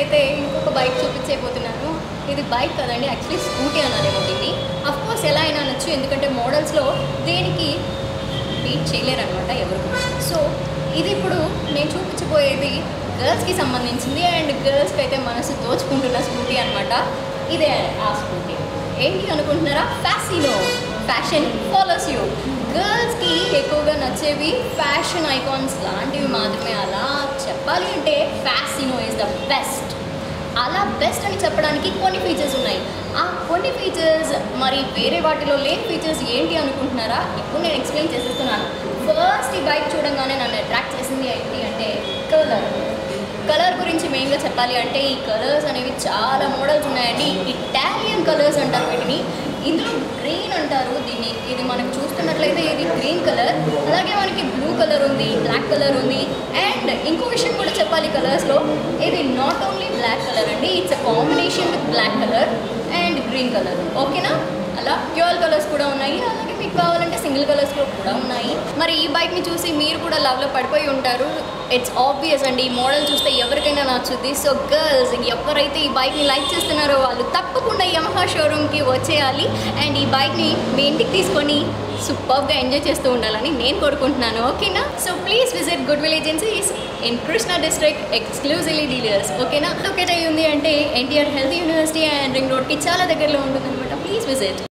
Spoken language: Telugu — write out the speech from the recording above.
అయితే ఇంకొక బైక్ చూపించైపోతున్నాను ఇది బైక్ కదండి యాక్చువల్లీ స్కూటీ అనాలేమో దీన్ని అఫ్ కోర్స్ ఎలా అయినా అనొచ్చు ఎందుకంటే మోడల్స్లో దేనికి బీట్ చేయలేరనమాట ఎవరు సో ఇది ఇప్పుడు నేను చూపించబోయేది గర్ల్స్కి సంబంధించింది అండ్ గర్ల్స్కి అయితే మనసు దోచుకుంటున్న స్కూటీ అనమాట ఇదే ఆ స్కూటీ ఏంటి అనుకుంటున్నారా ఫ్యాసినో ఫ్యాషన్ ఫాలోస్ యూ గర్ల్స్కి ఎక్కువగా నచ్చేవి ఫ్యాషన్ ఐకాన్స్ లాంటివి మాత్రమే అలా చెప్పాలి అంటే ఫ్యాసినో ఇస్ ద బెస్ట్ అలా బెస్ట్ అని చెప్పడానికి కొన్ని ఫీచర్స్ ఉన్నాయి ఆ కొన్ని ఫీచర్స్ మరి వేరే వాటిలో లేని ఫీచర్స్ ఏంటి అనుకుంటున్నారా ఇప్పుడు నేను ఎక్స్ప్లెయిన్ చేసేస్తున్నాను ఫస్ట్ ఈ బైక్ చూడంగానే నన్ను అట్రాక్ట్ చేసింది ఏంటి అంటే కలర్ కలర్ గురించి మెయిన్గా చెప్పాలి అంటే ఈ కలర్స్ అనేవి చాలా మోడల్స్ ఉన్నాయండి ఇటాలియన్ కలర్స్ అంటారు వీటిని ఇందులో గ్రీన్ అంటారు దీన్ని ఇది మనకు చూస్తున్నట్లయితే ఇది గ్రీన్ కలర్ అలాగే మనకి బ్లూ కలర్ ఉంది బ్లాక్ కలర్ ఉంది అండ్ ఇంకో విషయం కూడా చెప్పాలి కలర్స్లో ఇది నాట్ ఓన్లీ బ్లాక్ కలర్ అండి it's uh combination with black colour and green colour ఓకేనా అలా డ్యూయల్ కలర్స్ కూడా ఉన్నాయి అలాగే మీకు కావాలంటే సింగిల్ కలర్స్లో కూడా ఉన్నాయి మరి ఈ బైక్ని చూసి మీరు కూడా లవ్లో పడిపోయి ఉంటారు ఇట్స్ ఆబ్వియస్ అండి ఈ మోడల్ చూస్తే ఎవరికైనా నచ్చుద్ది సో గర్ల్స్ ఎవరైతే ఈ బైక్ని లైక్ చేస్తున్నారో వాళ్ళు తప్పకుండా యమహా షోరూమ్కి వచ్చేయాలి అండ్ ఈ బైక్ని మీ ఇంటికి తీసుకొని సూపర్గా ఎంజాయ్ చేస్తూ ఉండాలని నేను కోరుకుంటున్నాను ఓకేనా so please visit good will agencies in Krishna district exclusively dealers ఓకేనా లొకేట్ అయ్యి ఉంది అంటే NTR health university and ring రోడ్కి చాలా దగ్గరలో ఉంటుంది అనమాట ప్లీజ్ విజిట్